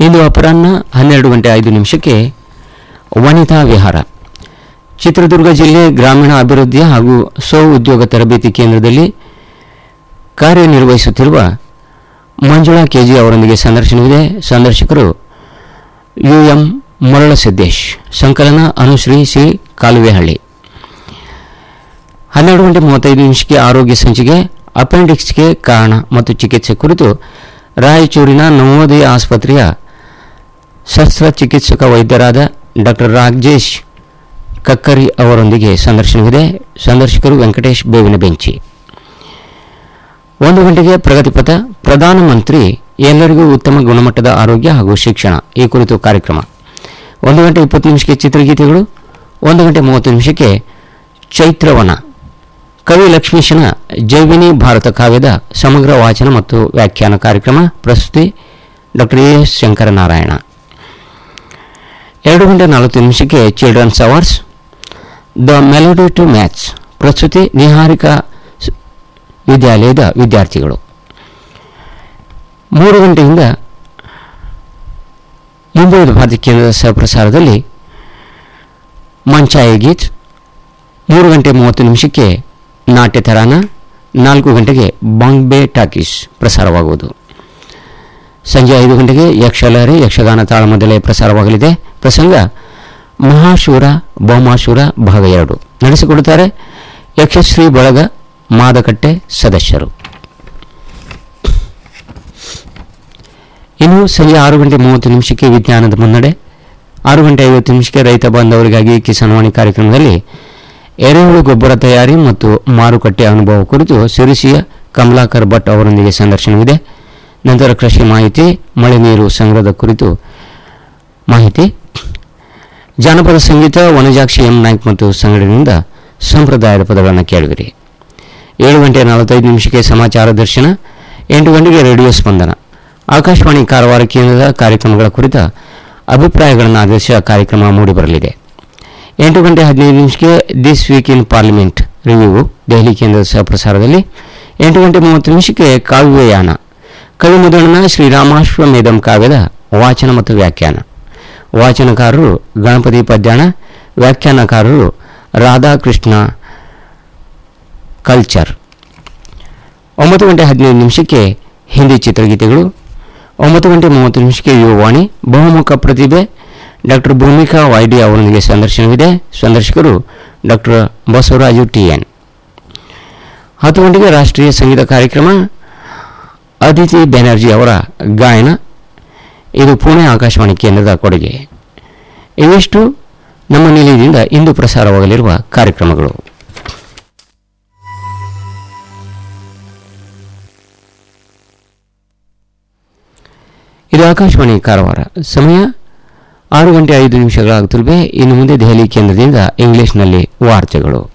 ಇಂದು ಅಪರಾಹ್ನ ಹನ್ನೆರಡು ಗಂಟೆ ಐದು ನಿಮಿಷಕ್ಕೆ ವನಿತಾ ವಿಹಾರ ಚಿತ್ರದುರ್ಗ ಜಿಲ್ಲೆ ಗ್ರಾಮೀಣ ಅಭಿವೃದ್ಧಿ ಹಾಗೂ ಸ್ವ ಉದ್ಯೋಗ ತರಬೇತಿ ಕೇಂದ್ರದಲ್ಲಿ ಕಾರ್ಯನಿರ್ವಹಿಸುತ್ತಿರುವ ಮಂಜುಳಾ ಕೆಜಿ ಅವರೊಂದಿಗೆ ಸಂದರ್ಶನವಿದೆ ಸಂದರ್ಶಕರು ಯು ಎಂ ಮರಳಸಿದ್ದೇಶ್ ಸಂಕಲನ ಅನುಶ್ರೀ ಸಿ ಕಾಲುವೆಹಳ್ಳಿ ಹನ್ನೆರಡು ಗಂಟೆ ಮೂವತ್ತೈದು ನಿಮಿಷಕ್ಕೆ ಆರೋಗ್ಯ ಸಂಚಿಕೆ ಅಪೆಂಡಿಕ್ಸ್ಗೆ ಕಾರಣ ಮತ್ತು ಚಿಕಿತ್ಸೆ ಕುರಿತು ರಾಯಚೂರಿನ ನವೋದಯ ಆಸ್ಪತ್ರೆಯ ಶಸ್ತ್ರಚಿಕಿತ್ಸಕ ವೈದ್ಯರಾದ ಡಾಕ್ಟರ್ ರಾಜೇಶ್ ಕಕ್ಕರಿ ಅವರೊಂದಿಗೆ ಸಂದರ್ಶನವಿದೆ ಸಂದರ್ಶಕರು ವೆಂಕಟೇಶ್ ಬೇವಿನ ಬೆಂಚಿ ಒಂದು ಗಂಟೆಗೆ ಪ್ರಗತಿಪಥ ಪ್ರಧಾನಮಂತ್ರಿ ಎಲ್ಲರಿಗೂ ಉತ್ತಮ ಗುಣಮಟ್ಟದ ಆರೋಗ್ಯ ಹಾಗೂ ಶಿಕ್ಷಣ ಈ ಕುರಿತು ಕಾರ್ಯಕ್ರಮ ಒಂದು ಗಂಟೆ ಇಪ್ಪತ್ತು ನಿಮಿಷಕ್ಕೆ ಚಿತ್ರಗೀತೆಗಳು ಒಂದು ಗಂಟೆ ಮೂವತ್ತು ನಿಮಿಷಕ್ಕೆ ಚೈತ್ರವನ ಕವಿ ಲಕ್ಷ್ಮೀಶನ ಜೈವಿನಿ ಭಾರತ ಕಾವ್ಯದ ಸಮಗ್ರ ವಾಚನ ಮತ್ತು ವ್ಯಾಖ್ಯಾನ ಕಾರ್ಯಕ್ರಮ ಪ್ರಸ್ತುತಿ ಡಾಕ್ಟರ್ ಎ ಎಸ್ ಶಂಕರನಾರಾಯಣ ಎರಡು ಗಂಟೆ ನಲವತ್ತು ನಿಮಿಷಕ್ಕೆ children's hours the melody to maths ಪ್ರಸ್ತುತಿ ನಿಹಾರಿಕಾ ಸ್- ವಿದ್ಯಾಲಯದ ವಿದ್ಯಾರ್ಥಿಗಳು ಮೂರು ಗಂಟೆಯಿಂದ ಮುಂಬೈದ ಭಾರತಿ ಕೇಂದ್ರದ ಸಹಪ್ರಸಾರದಲ್ಲಿ ಮಂಚಾಯ ಗೀತ್ ಮೂರು ಗಂಟೆ ಮೂವತ್ತು ನಿಮಿಷಕ್ಕೆ ನಾಟ್ಯ ತರಾನ ನಾಲ್ಕು ಗಂಟೆಗೆ ಬಾಂಬೆ ಟಾಕೀಸ್ ಪ್ರಸಾರವಾಗುವುದು ಸಂಜೆ ಐದು ಗಂಟೆಗೆ ಯಕ್ಷಲಹರಿ ಯಕ್ಷಗಾನ ತಾಳಮದ್ದಲೆ ಪ್ರಸಾರವಾಗಲಿದೆ ಪ್ರಸಂಗ ಮಹಾಶೂರ ಬಹುಮಾಶೂರ ಭಾಗ ಎರಡು ನಡೆಸಿಕೊಡುತ್ತಾರೆ ಯಕ್ಷಶ್ರೀ ಬಳಗ ಮಾದಕಟ್ಟೆ ಸದಸ್ಯರು ಇನ್ನು ಸಂಜೆ ಆರು ಗಂಟೆ ಮೂವತ್ತು ನಿಮಿಷಕ್ಕೆ ವಿಜ್ಞಾನದ ಮುನ್ನಡೆ ಆರು ಗಂಟೆ ಐವತ್ತು ನಿಮಿಷಕ್ಕೆ ರೈತ ಬಾಂಧವರಿಗಾಗಿ ಕಿಸಾನ್ವಾಣಿ ಕಾರ್ಯಕ್ರಮದಲ್ಲಿ ಎರೆಹುಳು ಗೊಬ್ಬರ ತಯಾರಿ ಮತ್ತು ಮಾರುಕಟ್ಟೆ ಅನುಭವ ಕುರಿತು ಸಿರಿಸಿಯ ಕಮಲಾಕರ್ ಭಟ್ ಅವರೊಂದಿಗೆ ಸಂದರ್ಶನವಿದೆ ನಂತರ ಕೃಷಿ ಮಾಹಿತಿ ಮಳೆ ನೀರು ಸಂಗ್ರಹದ ಕುರಿತು ಮಾಹಿತಿ ಜಾನಪದ ಸಂಗೀತ ವನಜಾಕ್ಷಿ ಎಂ ನಾಯ್ಕ್ ಮತ್ತು ಸಂಘಟನೆಯಿಂದ ಸಂಪ್ರದಾಯದ ಪದಗಳನ್ನು ಕೇಳುವಿರಿ ಏಳು ಗಂಟೆ ನಲವತ್ತೈದು ನಿಮಿಷಕ್ಕೆ ಸಮಾಚಾರ ದರ್ಶನ ಎಂಟು ಗಂಟೆಗೆ ರೇಡಿಯೋ ಸ್ಪಂದನ ಆಕಾಶವಾಣಿ ಕಾರವಾರ ಕೇಂದ್ರದ ಕಾರ್ಯಕ್ರಮಗಳ ಕುರಿತ ಅಭಿಪ್ರಾಯಗಳನ್ನು ಆಧರಿಸಿದ ಕಾರ್ಯಕ್ರಮ ಮೂಡಿಬರಲಿದೆ ಎಂಟು ಗಂಟೆ ಹದಿನೈದು ನಿಮಿಷಕ್ಕೆ this week in parliament review Delhi ಕೇಂದ್ರದ ಸಹಪ್ರಸಾರದಲ್ಲಿ ಎಂಟು ಗಂಟೆ ಮೂವತ್ತು ನಿಮಿಷಕ್ಕೆ ಕಾವ್ಯಯಾನ ಕವಿ ಮುದಣ್ಣನ ಶ್ರೀರಾಮಾಶ್ವಮೇಧಂ ಕಾವ್ಯದ ವಾಚನ ಮತ್ತು ವ್ಯಾಖ್ಯಾನ ವಾಚನಕಾರರು ಗಣಪತಿ ಪದ್ಯಾಣ ವ್ಯಾಖ್ಯಾನಕಾರರು ರಾಧಾಕೃಷ್ಣ ಕಲ್ಚರ್ ಒಂಬತ್ತು ಗಂಟೆ ಹದಿನೈದು ನಿಮಿಷಕ್ಕೆ ಹಿಂದಿ ಚಿತ್ರಗೀತೆಗಳು ಒಂಬತ್ತು ಗಂಟೆ ಮೂವತ್ತು ನಿಮಿಷಕ್ಕೆ ಯುವವಾಣಿ ಬಹುಮುಖ ಪ್ರತಿಭೆ ಡಾಕ್ಟರ್ ಭೂಮಿಕಾ ವೈಡಿ ಅವರೊಂದಿಗೆ ಸಂದರ್ಶನವಿದೆ ಸಂದರ್ಶಕರು ಡಾಕ್ಟರ್ ಬಸವರಾಜು ಟಿ ಎನ್ ಹತ್ತು ಗಂಟೆಗೆ ರಾಷ್ಟ್ರೀಯ ಸಂಗೀತ ಕಾರ್ಯಕ್ರಮ ಅದಿತಿ ಬ್ಯಾನರ್ಜಿ ಅವರ ಗಾಯನ ಇದು ಪುಣೆ ಆಕಾಶವಾಣಿ ಕೇಂದ್ರದ ಕೊಡುಗೆ ಇವಿಷ್ಟು ನಮ್ಮ ನಿಲಯದಿಂದ ಇಂದು ಪ್ರಸಾರವಾಗಲಿರುವ ಕಾರ್ಯಕ್ರಮಗಳು ಇದು ಆಕಾಶವಾಣಿ ಕಾರವಾರ ಸಮಯ ಆರು ಗಂಟೆ ಐದು ನಿಮಿಷಗಳಾಗುತ್ತಲಿವೆ ಇನ್ನು ಮುಂದೆ ದೆಹಲಿ ಕೇಂದ್ರದಿಂದ ಇಂಗ್ಲಿಷ್ನಲ್ಲಿ ವಾರ್ತೆಗಳು